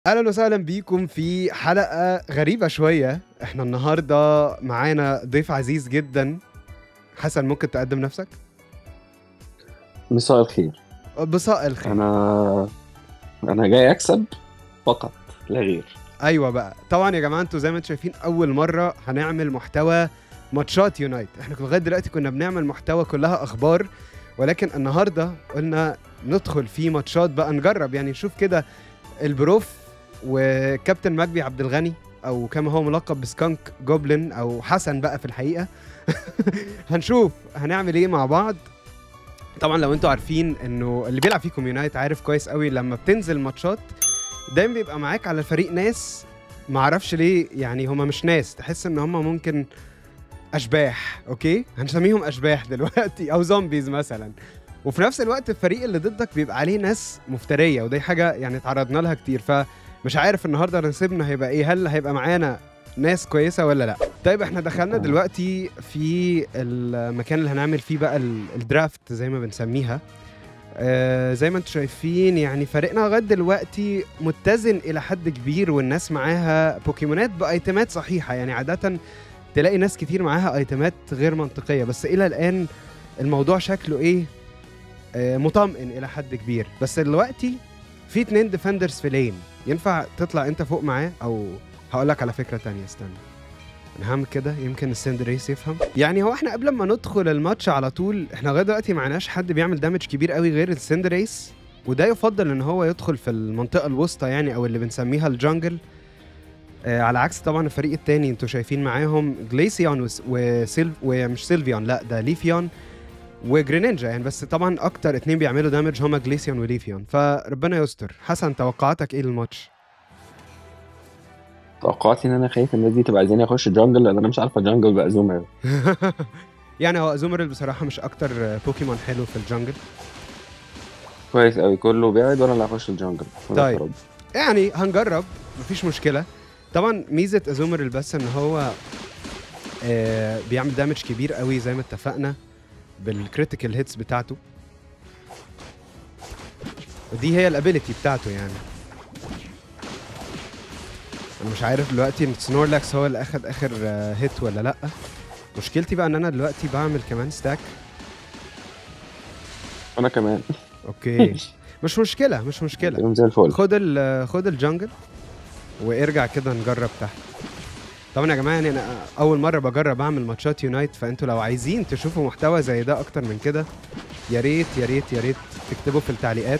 اهلا وسهلا بيكم في حلقه غريبه شويه احنا النهارده معانا ضيف عزيز جدا حسن ممكن تقدم نفسك مساء الخير بصاء الخير انا انا جاي اكسب فقط لا غير ايوه بقى طبعا يا جماعه انتوا زي ما انتم شايفين اول مره هنعمل محتوى ماتشات يونايت احنا لغايه دلوقتي كنا بنعمل محتوى كلها اخبار ولكن النهارده قلنا ندخل في ماتشات بقى نجرب يعني نشوف كده البروف وكابتن مجدي عبد الغني او كما هو ملقب بسكانك جوبلin او حسن بقى في الحقيقه هنشوف هنعمل ايه مع بعض طبعا لو انتوا عارفين انه اللي بيلعب فيكم يونايت عارف كويس قوي لما بتنزل ماتشات دايما بيبقى معاك على الفريق ناس معرفش ليه يعني هما مش ناس تحس ان هما ممكن اشباح اوكي هنسميهم اشباح دلوقتي او زومبيز مثلا وفي نفس الوقت الفريق اللي ضدك بيبقى عليه ناس مفتريه ودي حاجه يعني اتعرضنا لها كتير فمش عارف النهارده نصيبنا هيبقى ايه هل هيبقى معانا ناس كويسه ولا لا طيب احنا دخلنا دلوقتي في المكان اللي هنعمل فيه بقى ال- الدرافت زي ما بنسميها آه زي ما انتم شايفين يعني فريقنا لغايه دلوقتي متزن الى حد كبير والناس معاها بوكيمونات بايتمات صحيحه يعني عاده تلاقي ناس كتير معاها ايتمات غير منطقيه بس الى الان الموضوع شكله ايه آه مطمئن الى حد كبير بس دلوقتي في اتنين ديفندرز في لين ينفع تطلع انت فوق معاه او هقول لك على فكره تانية استنى انا هعمل كده يمكن السند ريس يفهم يعني هو احنا قبل ما ندخل الماتش على طول احنا لغايه دلوقتي معناش حد بيعمل دامج كبير قوي غير السند ريس وده يفضل ان هو يدخل في المنطقه الوسطى يعني او اللي بنسميها الجنجل آه على عكس طبعا الفريق التاني انتوا شايفين معاهم جليسيون وس- وسيلف ومش سيلفيون لا ده ليفيون وجرينينجا يعني بس طبعا اكتر اتنين بيعملوا دامج هما جليسيون وليفيون فربنا يستر حسن توقعاتك ايه للماتش توقعاتي ان انا خايف الناس دي تبقى عايزين يخش جانجل لان انا مش عارفه جانجل بقى زومر يعني هو ازومرل بصراحه مش اكتر بوكيمون حلو في الجنجل كويس قوي كله بيعد وانا اللي هخش الجانجل طيب. رب. يعني هنجرب مفيش مشكله طبعا ميزه ازومرل بس ان هو آه بيعمل دامج كبير قوي زي ما اتفقنا بالكريتيكال هيتس بتاعته ودي هي الابيليتي بتاعته يعني انا مش عارف دلوقتي ان سنورلاكس هو اللي اخد اخر آه هيت ولا لا مشكلتي بقى ان انا دلوقتي بعمل كمان ستاك انا كمان اوكي مش مشكله مش مشكله يوم زي الفل خد ال خد الجنجل وارجع كده نجرب تحت طبعا يا جماعه يعني انا اول مره بجرب اعمل ماتشات يونايت فانتوا لو عايزين تشوفوا محتوى زي ده اكتر من كده يا ريت يا ريت يا ريت تكتبوا في التعليقات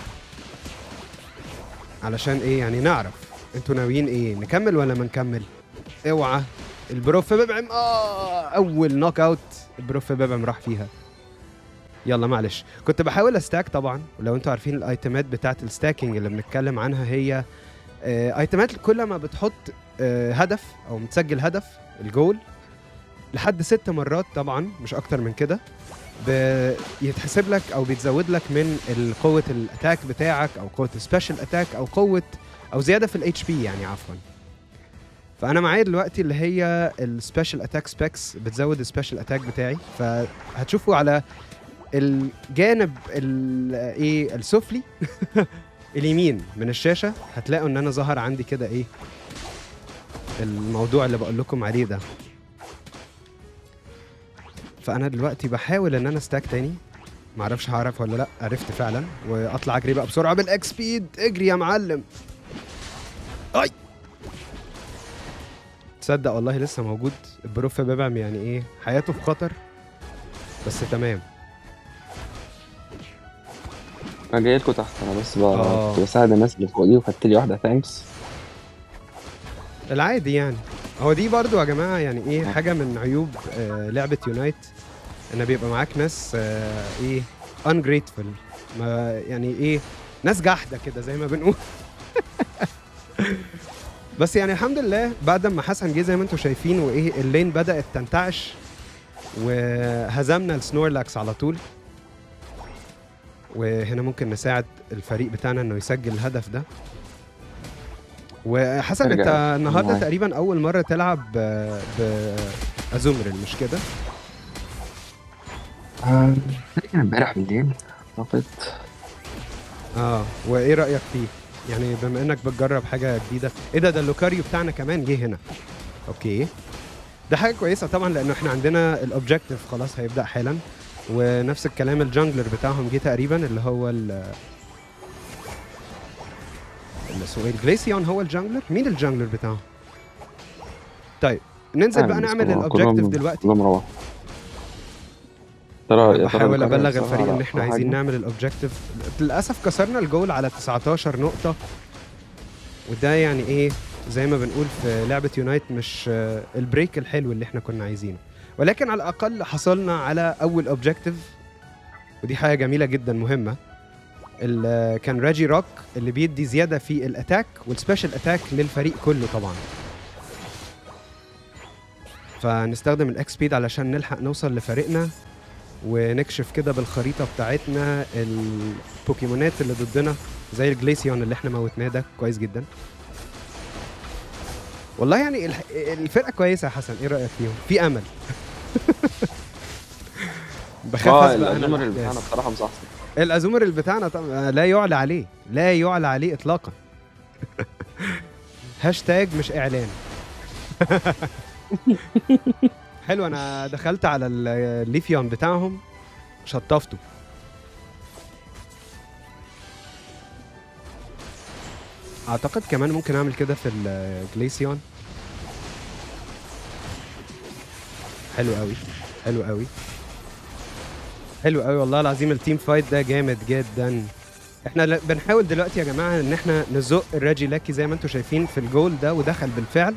علشان ايه يعني نعرف انتوا ناويين ايه نكمل ولا ما نكمل اوعى البروف ببعم اه اول نوك اوت البروف ببعم راح فيها يلا معلش كنت بحاول استاك طبعا ولو انتوا عارفين الايتمات بتاعت الستاكينج اللي بنتكلم عنها هي آه، ايتمات كل ما بتحط آه، هدف او متسجل هدف الجول لحد ست مرات طبعا مش اكتر من كده بيتحسب لك او بيتزود لك من ال- قوه الاتاك بتاعك او قوه السبيشال اتاك او قوه او زياده في الاتش بي يعني عفوا فانا معايا دلوقتي اللي هي السبيشال اتاك سبيكس بتزود السبيشال اتاك بتاعي فهتشوفوا على الجانب ال- ايه السفلي اليمين من الشاشه هتلاقوا ان انا ظهر عندي كده ايه الموضوع اللي بقول لكم عليه ده فانا دلوقتي بحاول ان انا استاك تاني معرفش هعرف ولا لا عرفت فعلا واطلع اجري بقى بسرعه بالاكس سبيد اجري يا معلم اي تصدق والله لسه موجود البروف ببعم يعني ايه حياته في خطر بس تمام انا جاي لكم تحت انا بس آه. بقى كنت بساعد الناس اللي فوقي وخدت لي واحده ثانكس العادي يعني هو دي برضو يا جماعه يعني ايه حاجه من عيوب آه لعبه يونايت ان بيبقى معاك ناس آه ايه ungrateful ما يعني ايه ناس جحده كده زي ما بنقول بس يعني الحمد لله بعد ما حسن جه زي ما انتم شايفين وايه اللين بدات تنتعش وهزمنا السنورلاكس على طول وهنا ممكن نساعد الفريق بتاعنا انه يسجل الهدف ده وحسن انت ارجع. النهارده معاك. تقريبا اول مره تلعب ب- بازومرل مش كده تقريبا امبارح بالليل اعتقد اه وايه رايك فيه يعني بما انك بتجرب حاجه جديده ايه ده ده اللوكاريو بتاعنا كمان جه هنا اوكي ده حاجه كويسه طبعا لانه احنا عندنا الاوبجيكتيف خلاص هيبدا حالا ونفس الكلام الجانجلر بتاعهم جه تقريبا اللي هو ال اللي اسمه ايه الجليسيون هو الجانجلر مين الجانجلر بتاعهم طيب ننزل بقى نعمل الاوبجيكتيف دلوقتي كلهم روح ترى يا ترى بحاول القرية ابلغ نفسها الفريق ان على احنا حاجة؟ عايزين نعمل الاوبجيكتيف للاسف كسرنا الجول على 19 نقطه وده يعني ايه زي ما بنقول في لعبه يونايت مش آه، البريك الحلو اللي احنا كنا عايزينه ولكن على الاقل حصلنا على اول اوبجيكتيف ودي حاجه جميله جدا مهمه ال- آه، كان راجي روك اللي بيدي زياده في الاتاك والسبيشال اتاك للفريق كله طبعا فنستخدم الاكس سبيد علشان نلحق نوصل لفريقنا ونكشف كده بالخريطه بتاعتنا البوكيمونات اللي ضدنا زي الجليسيون اللي احنا موتناه ده كويس جدا والله يعني الح- الفرقه كويسه يا حسن ايه رايك فيهم في امل بخاف اه اسبق انا النمر اللي الأحداث. بتاعنا بصراحه مصحصح الازومر اللي بتاعنا طبعا لا يعلى عليه لا يعلى عليه اطلاقا هاشتاج مش اعلان حلو انا دخلت على ال- الليثيوم بتاعهم شطفته اعتقد كمان ممكن اعمل كده في الجليسيون حلو قوي حلو قوي حلو قوي والله العظيم التيم فايت ده جامد جدا احنا ل- بنحاول دلوقتي يا جماعه ان احنا نزق الراجي لاكي زي ما انتم شايفين في الجول ده ودخل بالفعل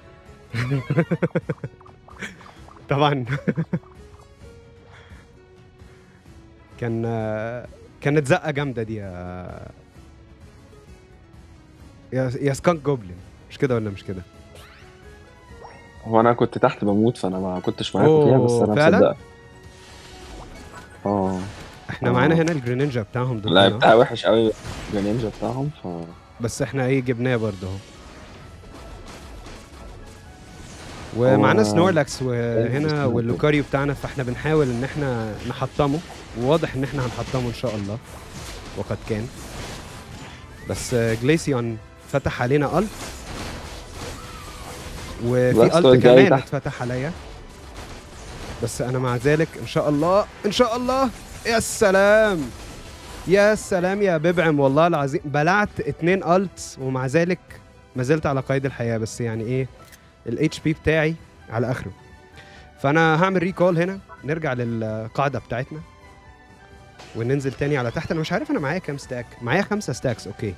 طبعا كان كانت زقه جامده دي يا يا يا سكانك جوبلين مش كده ولا مش كده هو انا كنت تحت بموت فانا ما كنتش معاكم فيها بس أوه، انا فعلا؟ مصدق اه احنا آه. معانا هنا الجرينينجا بتاعهم ضدنا لعبتها وحش قوي النينجا بتاعهم ف بس احنا ايه جبناه برضه اهو ومعانا هو- سنورلاكس وهنا سنورلاكس. واللوكاريو بتاعنا فاحنا بنحاول ان احنا نحطمه وواضح ان احنا هنحطمه ان شاء الله وقد كان بس آه، جليسيون فتح علينا الت وفي بلاستويد الت جاي كمان تحت. اتفتح عليا بس انا مع ذلك ان شاء الله ان شاء الله يا سلام يا سلام يا ببعم والله العظيم بلعت اتنين الت ومع ذلك ما زلت على قيد الحياه بس يعني ايه الاتش بي بتاعي على اخره فانا هعمل ريكول هنا نرجع للقاعده بتاعتنا وننزل تاني على تحت انا مش عارف انا معايا كام ستاك معايا خمسة ستاكس اوكي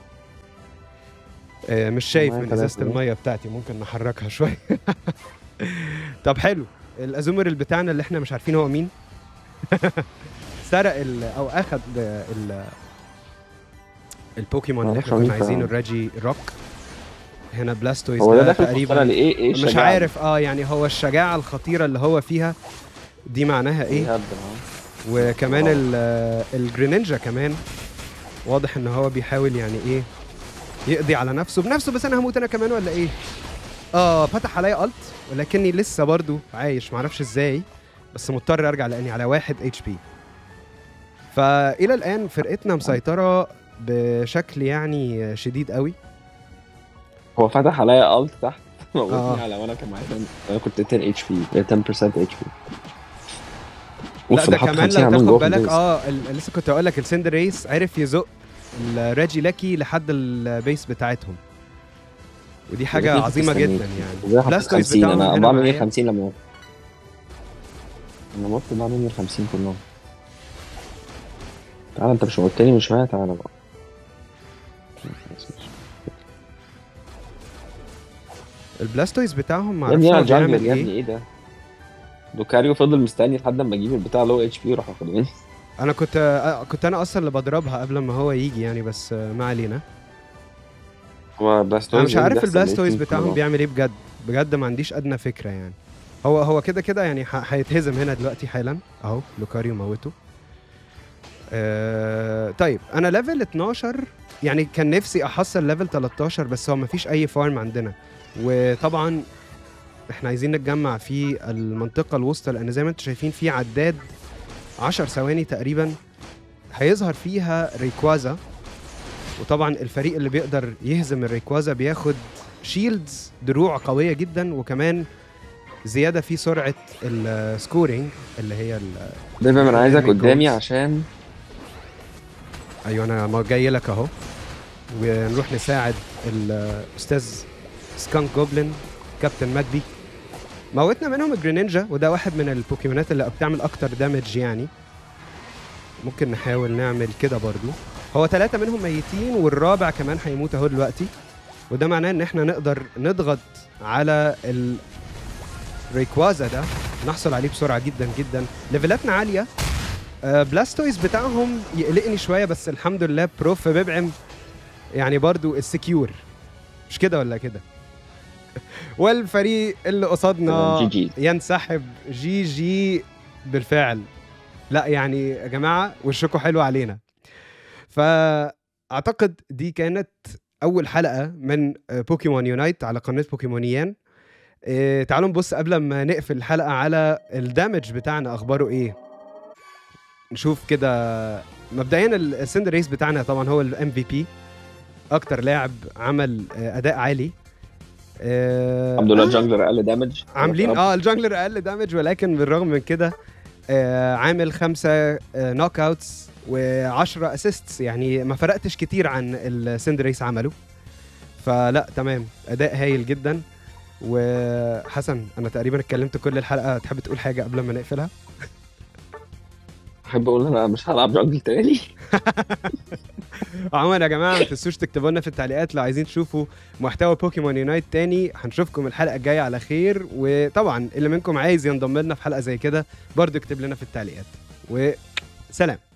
آه مش شايف معايا من تلاتة ازازه بقى. الميه بتاعتي ممكن نحركها شويه طب حلو الازومر اللي بتاعنا اللي احنا مش عارفين هو مين سرق ال او اخد ال البوكيمون اللي احنا معرفش كنا مين عايزينه فعلا. الراجي روك هنا بلاستويز هو ده ده داخل تقريبا تقريبا لايه ايه مش الشجاعة عارف اه يعني هو الشجاعه الخطيره اللي هو فيها دي معناها دي؟ ايه يهبل، اه. وكمان واو. ال- الجرينينجا كمان واضح ان هو بيحاول يعني ايه يقضي على نفسه بنفسه بس انا هموت انا كمان ولا ايه اه فتح عليا الت ولكني لسه برضو عايش معرفش ازاي بس مضطر ارجع لاني على واحد اتش بي فالى الان فرقتنا مسيطره بشكل يعني شديد قوي هو فتح عليا الت تحت آه. موتني على وانا كان معايا 10 انا كنت 10 اتش بي 10% اتش بي لا ده كمان لو تاخد بالك اه ال- لسه كنت اقول لك السند ريس عرف يزق الراجي لاكي لحد البيس بتاعتهم ودي حاجه الاتنين عظيمه مستنيين. جدا يعني ازاي حطيت بلاستويز 50 بتاعهم انا هنا بعمل معايا. ايه 50 لما انا مت بعمل ايه 50 كلهم تعالى انت مش قلت لي مش معايا تعالى بقى خلاص ماشي. البلاستويز بتاعهم يا ابني معرفش انا هو جانجلر بيعمل يا ابني ايه ايه ده دوكاريو فضل مستني لحد ما اجيب البتاع لو اتش بي وراح واخده مني انا كنت آه، كنت انا اصلا اللي بضربها قبل ما هو يجي يعني بس آه، ما علينا هو بلاستويز انا مش إيه اللي عارف بيحصل؟ البلاستويز ليه بتاعهم كده؟ بيعمل ايه بجد بجد ما عنديش ادنى فكره يعني هو هو كده كده يعني ه- هيتهزم هنا دلوقتي حالا اهو لوكاريو موته آه طيب انا ليفل 12 يعني كان نفسي احصل ليفل 13 بس هو مفيش اي فارم عندنا وطبعا احنا عايزين نتجمع في المنطقه الوسطى لان زي ما انتم شايفين في عداد 10 ثواني تقريبا هيظهر فيها ريكوازا وطبعا الفريق اللي بيقدر يهزم الريكوازا بياخد شيلدز دروع قويه جدا وكمان زياده في سرعه السكورينج اللي هي ال- دايما انا عايزك Enemy قدامي goals. عشان ايوه انا ما جاي لك اهو ونروح نساعد الاستاذ سكانك جوبلin كابتن ماجبي موتنا منهم الجرينينجا وده واحد من البوكيمونات اللي بتعمل اكتر دامج يعني ممكن نحاول نعمل كده برضو هو ثلاثة منهم ميتين والرابع كمان هيموت اهو دلوقتي وده معناه ان احنا نقدر نضغط على الريكوازا ده نحصل عليه بسرعة جدا جدا ليفلاتنا عالية آه، بلاستويز بتاعهم يقلقني شويه بس الحمد لله بروف ببعم يعني برضو السكيور مش كده ولا كده والفريق اللي قصادنا جي جي ينسحب جي جي بالفعل لا يعني يا جماعه وشكوا حلو علينا فاعتقد دي كانت اول حلقه من آه، بوكيمون يونايت على قناه بوكيمونيان آه، تعالوا نبص قبل ما نقفل الحلقه على الدامج بتاعنا اخباره ايه نشوف كده مبدئيا السند ريس بتاعنا طبعا هو الام في بي اكتر لاعب عمل آه، اداء عالي آه، الحمد لله آه، الجانجلر اقل دامج عاملين اه الجانجلر اقل دامج ولكن بالرغم من كده آه عامل خمسه نوك اوتس و10 اسيستس يعني ما فرقتش كتير عن السند ريس عمله فلا تمام اداء هايل جدا وحسن انا تقريبا اتكلمت كل الحلقه تحب تقول حاجه قبل ما نقفلها احب اقول انا مش هلعب جانجل تاني عموما يا جماعه ما تنسوش تكتبوا لنا في التعليقات لو عايزين تشوفوا محتوى بوكيمون يونايت تاني هنشوفكم الحلقه الجايه على خير وطبعا اللي منكم عايز ينضم لنا في حلقه زي كده برضو اكتب لنا في التعليقات وسلام